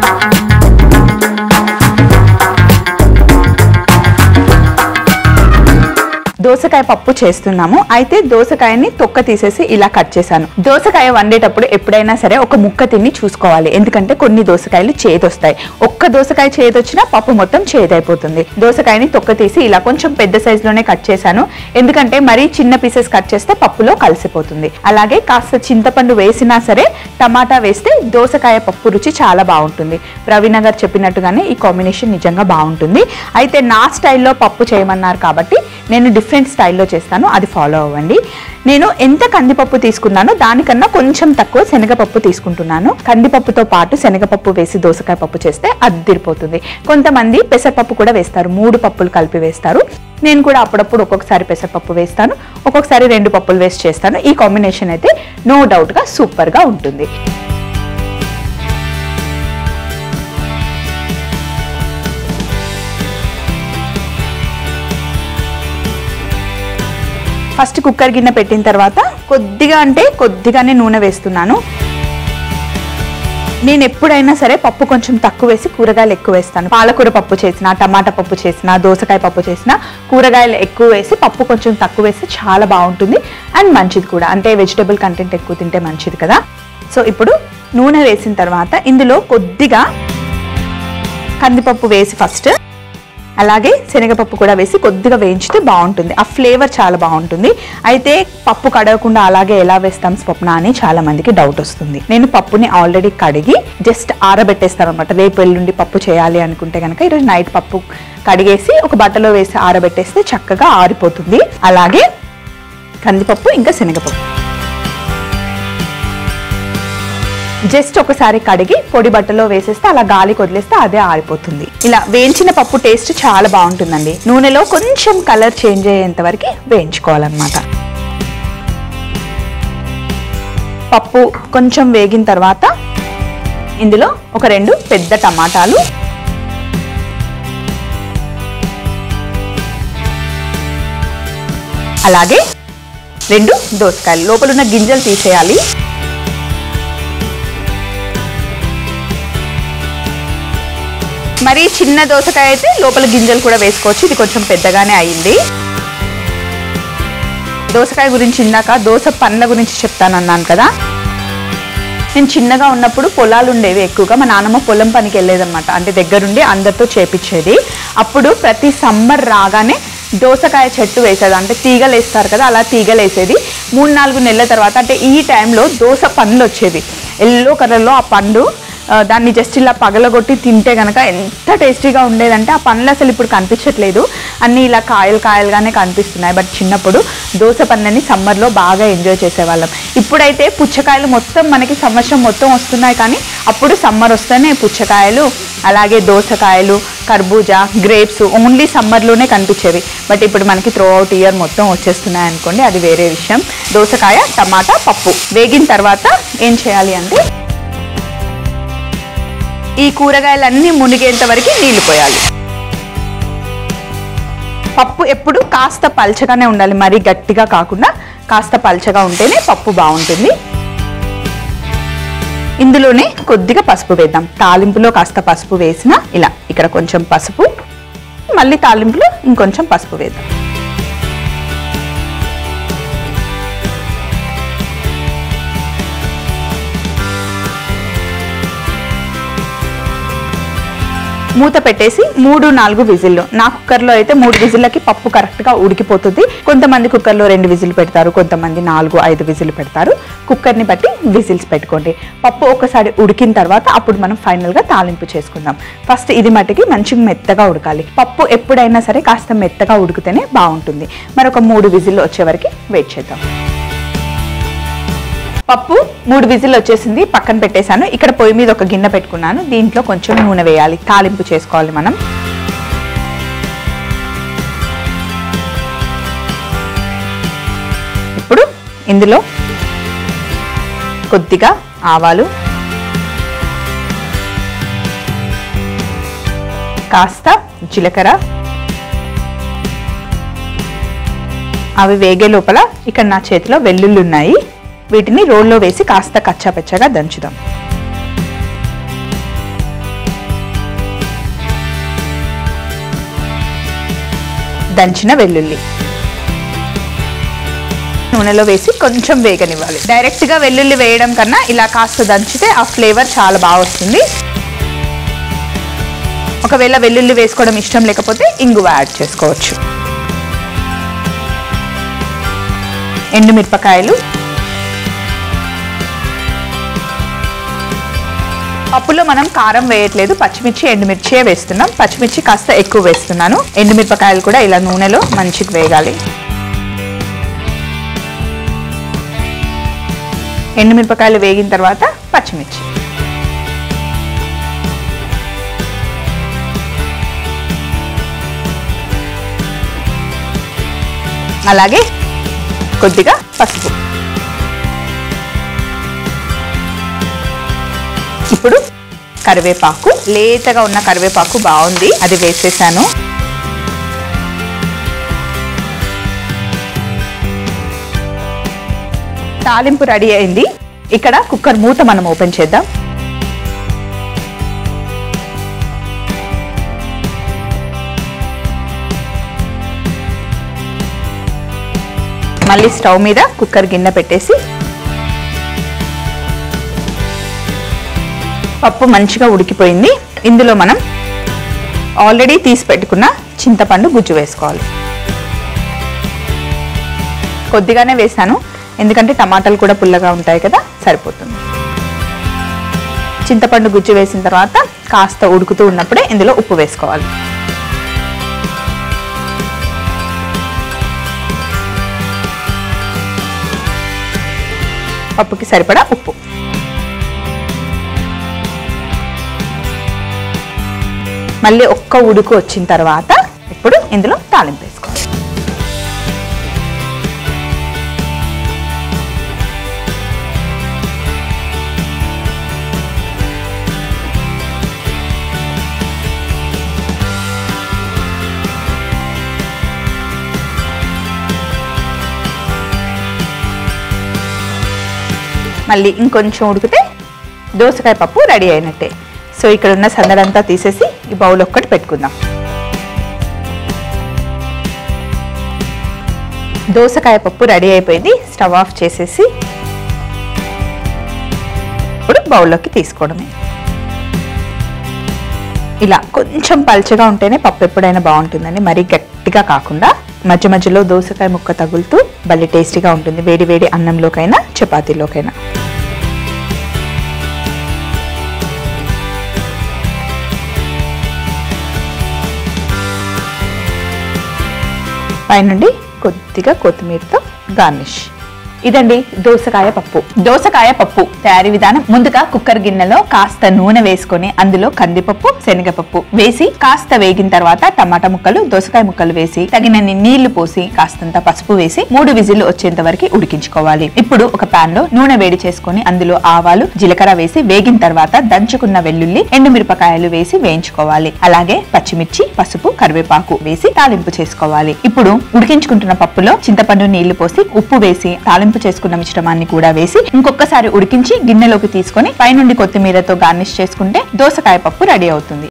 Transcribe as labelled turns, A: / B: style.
A: దోసకాయ పప్పు చేస్తున్నాము అయితే దోసకాయని తొక్క తీసేసి ఇలా కట్ చేశాను దోసకాయ వండేటప్పుడు ఎప్పుడైనా సరే ఒక ముక్క తిని చూసుకోవాలి ఎందుకంటే కొన్ని దోసకాయలు చేదొస్తాయి ఒక్క దోసకాయ చేదొచ్చినా పప్పు మొత్తం చేదైపోతుంది దోసకాయని తొక్క తీసి ఇలా కొంచెం పెద్ద సైజులోనే కట్ చేశాను ఎందుకంటే మరీ చిన్న పీసెస్ కట్ చేస్తే పప్పులో కలిసిపోతుంది అలాగే కాస్త చింతపండు వేసినా సరే టమాటా వేస్తే దోసకాయ పప్పు రుచి చాలా బాగుంటుంది ప్రవీణ గారు చెప్పినట్టుగానే ఈ కాంబినేషన్ నిజంగా బాగుంటుంది అయితే నా స్టైల్లో పప్పు చేయమన్నారు కాబట్టి నేను డిఫరెంట్ స్టైల్లో చేస్తాను అది ఫాలో అవ్వండి నేను ఎంత కందిపప్పు తీసుకున్నానో దానికన్నా కొంచెం తక్కువ శనగపప్పు తీసుకుంటున్నాను కందిపప్పుతో పాటు శనగపప్పు వేసి దోసకాయ పప్పు చేస్తే అద్దిరిపోతుంది కొంతమంది పెసరపప్పు కూడా వేస్తారు మూడు పప్పులు కలిపి వేస్తారు నేను కూడా అప్పుడప్పుడు ఒక్కొక్కసారి పెసరపప్పు వేస్తాను ఒక్కొక్కసారి రెండు పప్పులు వేస్ట్ చేస్తాను ఈ కాంబినేషన్ అయితే నో డౌట్గా సూపర్గా ఉంటుంది ఫస్ట్ కుక్కర్ గిన్నె పెట్టిన తర్వాత కొద్దిగా అంటే కొద్దిగానే నూనె వేస్తున్నాను నేను ఎప్పుడైనా సరే పప్పు కొంచెం తక్కువ వేసి కూరగాయలు ఎక్కువ వేస్తాను పాలకూర పప్పు చేసిన టమాటా పప్పు చేసిన దోసకాయ పప్పు చేసిన కూరగాయలు ఎక్కువ వేసి పప్పు కొంచెం తక్కువ వేస్తే చాలా బాగుంటుంది అండ్ మంచిది కూడా అంటే వెజిటబుల్ కంటెంట్ ఎక్కువ తింటే మంచిది కదా సో ఇప్పుడు నూనె వేసిన తర్వాత ఇందులో కొద్దిగా కందిపప్పు వేసి ఫస్ట్ అలాగే శనగపప్పు కూడా వేసి కొద్దిగా వేయించితే బాగుంటుంది ఆ ఫ్లేవర్ చాలా బాగుంటుంది అయితే పప్పు కడగకుండా అలాగే ఎలా వేస్తాం స్వప్న అని చాలా మందికి డౌట్ వస్తుంది నేను పప్పుని ఆల్రెడీ కడిగి జస్ట్ ఆరబెట్టేస్తాను అనమాట రేపు ఎల్లుండి పప్పు చేయాలి అనుకుంటే కనుక ఈరోజు నైట్ పప్పు కడిగేసి ఒక బట్టలో వేసి ఆరబెట్టేస్తే చక్కగా ఆరిపోతుంది అలాగే కందిపప్పు ఇంకా శనగపప్పు జస్ట్ ఒకసారి కడిగి పొడి బట్టలో వేసేస్తే అలా గాలికి వదిలేస్తే అదే ఆరిపోతుంది ఇలా వేయించిన పప్పు టేస్ట్ చాలా బాగుంటుందండి నూనెలో కొంచెం కలర్ చేంజ్ అయ్యేంత వరకు వేయించుకోవాలన్నమాట పప్పు కొంచెం వేగిన తర్వాత ఇందులో ఒక రెండు పెద్ద టమాటాలు అలాగే రెండు దోసకాయలు లోపల ఉన్న గింజలు తీసేయాలి మరి చిన్న దోసకాయ అయితే లోపల గింజలు కూడా వేసుకోవచ్చు ఇది కొంచెం పెద్దగానే అయింది దోసకాయ గురించి ఇందాక దోస పండ్ల గురించి చెప్తానన్నాను కదా నేను చిన్నగా ఉన్నప్పుడు పొలాలు ఉండేవి ఎక్కువగా మా నాన్నమ్మ పొలం పనికి వెళ్ళేదన్నమాట అంటే దగ్గరుండి అందరితో చేపించేది అప్పుడు ప్రతి సమ్మర్ రాగానే దోసకాయ చెట్టు వేసేది అంటే తీగలు వేస్తారు కదా అలా తీగలు వేసేది మూడు నాలుగు నెలల తర్వాత అంటే ఈ టైంలో దోస పండ్లు వచ్చేవి ఎల్లో కలర్లో ఆ పండు ఆ, దాన్ని జస్ట్ ఇలా పగలగొట్టి తింటే కనుక ఎంత టేస్టీగా ఉండేదంటే ఆ పండ్లు అసలు ఇప్పుడు కనిపించట్లేదు అన్నీ ఇలా కాయలు కాయలుగానే కనిపిస్తున్నాయి బట్ చిన్నప్పుడు దోస పండ్లని సమ్మర్లో బాగా ఎంజాయ్ చేసేవాళ్ళం ఇప్పుడైతే పుచ్చకాయలు మొత్తం మనకి సంవత్సరం మొత్తం వస్తున్నాయి కానీ అప్పుడు సమ్మర్ వస్తేనే పుచ్చకాయలు అలాగే దోసకాయలు కర్బూజా గ్రేప్స్ ఓన్లీ సమ్మర్లోనే కనిపించేవి బట్ ఇప్పుడు మనకి త్రూ అవుట్ ఇయర్ మొత్తం వచ్చేస్తున్నాయి అనుకోండి అది వేరే విషయం దోసకాయ టమాటా పప్పు వేగిన తర్వాత ఏం చేయాలి అంటే ఈ కూరగాయలన్నీ మునిగేంత వరకు నీళ్లు పోయాలి పప్పు ఎప్పుడు కాస్త పల్చగానే ఉండాలి మరీ గట్టిగా కాకుండా కాస్త పల్చగా ఉంటేనే పప్పు బాగుంటుంది ఇందులోనే కొద్దిగా పసుపు వేద్దాం తాలింపులో కాస్త పసుపు వేసిన ఇలా ఇక్కడ కొంచెం పసుపు మళ్ళీ తాలింపులో ఇంకొంచెం పసుపు వేద్దాం మూత పెట్టేసి మూడు నాలుగు విజిల్లు నా కుక్కర్లో అయితే మూడు విజిల్లకి పప్పు కరెక్ట్గా ఉడికిపోతుంది కొంతమంది కుక్కర్లో రెండు విజిల్ పెడతారు కొంతమంది నాలుగు ఐదు విజిల్ పెడతారు కుక్కర్ని బట్టి విజిల్స్ పెట్టుకోండి పప్పు ఒకసారి ఉడికిన తర్వాత అప్పుడు మనం ఫైనల్గా తాలింపు చేసుకుందాం ఫస్ట్ ఇది మట్టికి మంచిగా మెత్తగా ఉడకాలి పప్పు ఎప్పుడైనా సరే కాస్త మెత్తగా ఉడికితేనే బాగుంటుంది మరొక మూడు విజిల్లు వచ్చే వరకు వెయిట్ చేద్దాం పప్పు మూడు విజిల్ వచ్చేసింది పక్కన పెట్టేశాను ఇక్కడ పొయ్యి మీద ఒక గిన్నె పెట్టుకున్నాను దీంట్లో కొంచెం నూనె వేయాలి తాలింపు చేసుకోవాలి మనం ఇప్పుడు ఇందులో కొద్దిగా ఆవాలు కాస్త జీలకర్ర అవి వేగే లోపల ఇక్కడ నా చేతిలో వెల్లుల్లి ఉన్నాయి వీటిని రోల్లో వేసి కాస్త కచ్చాపెచ్చగా దంచుదాం దంచిన వెల్లుల్లి నూనెలో వేసి కొంచెం వేగనివ్వాలి డైరెక్ట్ గా వెల్లుల్లి వేయడం కన్నా ఇలా కాస్త దంచితే ఆ ఫ్లేవర్ చాలా బాగా వస్తుంది ఒకవేళ వెల్లుల్లి వేసుకోవడం ఇష్టం లేకపోతే ఇంగువ యాడ్ చేసుకోవచ్చు ఎండుమిరపకాయలు పప్పులో మనం కారం వేయట్లేదు పచ్చిమిర్చి ఎండుమిర్చియే వేస్తున్నాం పచ్చిమిర్చి కాస్త ఎక్కువ వేస్తున్నాను ఎండుమిరపకాయలు కూడా ఇలా నూనెలో మంచిగా వేగాలి ఎండుమిరపకాయలు వేగిన తర్వాత పచ్చిమిర్చి అలాగే కొద్దిగా పసుపు ఇప్పుడు కరివేపాకు లేతగా ఉన్న కరివేపాకు బాగుంది అది వేసేసాను తాలింపు రెడీ అయింది ఇక్కడ కుక్కర్ మూత మనం ఓపెన్ చేద్దాం మళ్ళీ స్టవ్ మీద కుక్కర్ గిన్నె పెట్టేసి పప్పు మంచిగా ఉడికిపోయింది ఇందులో మనం ఆల్రెడీ తీసి పెట్టుకున్న చింతపండు గుజ్జు వేసుకోవాలి కొద్దిగానే వేసాను ఎందుకంటే టమాటాలు కూడా పుల్లగా ఉంటాయి కదా సరిపోతుంది చింతపండు గుజ్జు వేసిన తర్వాత కాస్త ఉడుకుతూ ఉన్నప్పుడే ఇందులో ఉప్పు వేసుకోవాలి పప్పుకి సరిపడా ఉప్పు మళ్ళీ ఒక్క ఉడుకు వచ్చిన తర్వాత ఇప్పుడు ఇందులో తాలింపు వేసుకోవాలి మళ్ళీ ఇంకొంచెం ఉడికితే దోసకాయ పప్పు రెడీ అయినట్టే సో ఇక్కడ ఉన్న సందడంతా తీసేసి ఈ బౌల్ ఒక్కటి పెట్టుకుందాం దోసకాయ పప్పు రెడీ అయిపోయింది స్టవ్ ఆఫ్ చేసేసి ఇప్పుడు బౌల్లోకి తీసుకోవడమే ఇలా కొంచెం పల్చగా ఉంటేనే పప్పు ఎప్పుడైనా బాగుంటుందండి మరీ గట్టిగా కాకుండా మధ్య మధ్యలో దోసకాయ ముక్క తగులుతూ భలే టేస్టీగా ఉంటుంది వేడి వేడి అన్నంలోకైనా చపాతీలోకైనా పైనుండి కొద్దిగా కొత్తిమీరతో గార్నిష్ ఇదండి దోసకాయ పప్పు దోసకాయ పప్పు తయారీ విధానం ముందుగా కుక్కర్ గిన్నెలో కాస్త నూనె వేసుకొని అందులో కందిపప్పు శనగపప్పు వేసి కాస్త వేగిన తర్వాత టమాటా ముక్కలు దోసకాయ ముక్కలు వేసి తగినన్ని నీళ్లు పోసి కాస్తంత పసుపు వేసి మూడు విజిల్లు వచ్చేంత వరకు ఉడికించుకోవాలి ఇప్పుడు ఒక పాన్ లో నూనె వేడి చేసుకొని అందులో ఆవాలు జీలకర్ర వేసి వేగిన తర్వాత దంచుకున్న వెల్లుల్లి ఎండుమిరపకాయలు వేసి వేయించుకోవాలి అలాగే పచ్చిమిర్చి పసుపు కరివేపాకు వేసి తాలింపు చేసుకోవాలి ఇప్పుడు ఉడికించుకుంటున్న పప్పులో చింతపండు నీళ్లు పోసి ఉప్పు వేసి తాలింపు చేసుకున్న మిశ్రమాన్ని కూడా వేసి ఇంకొకసారి ఉడికించి గిన్నెలోకి తీసుకొని పైనుండి కొత్తిమీరతో గార్నిష్ చేసుకుంటే దోసకాయ పప్పు రెడీ అవుతుంది